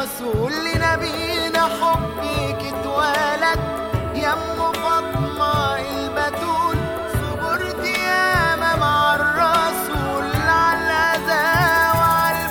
الرسول لنبينا حبك اتولد يا ام فاطمه البتول صبرت ياما مع الرسول على الاذى وعلى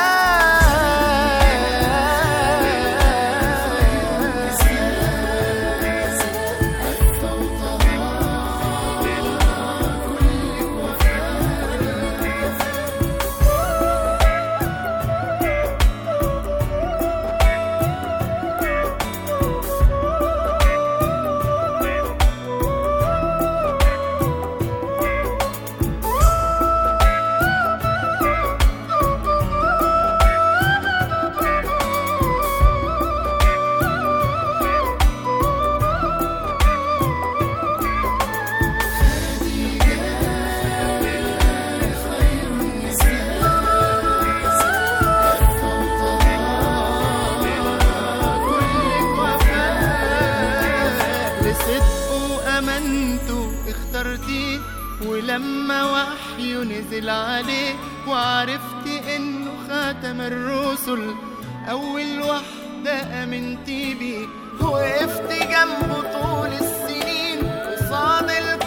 لصدق وأمنت اخترتيه ولما وحي نزل عليه وعرفت انه خاتم الرسل اول وحدة امنت بيه وقفت جنبه طول السنين قصاد الكل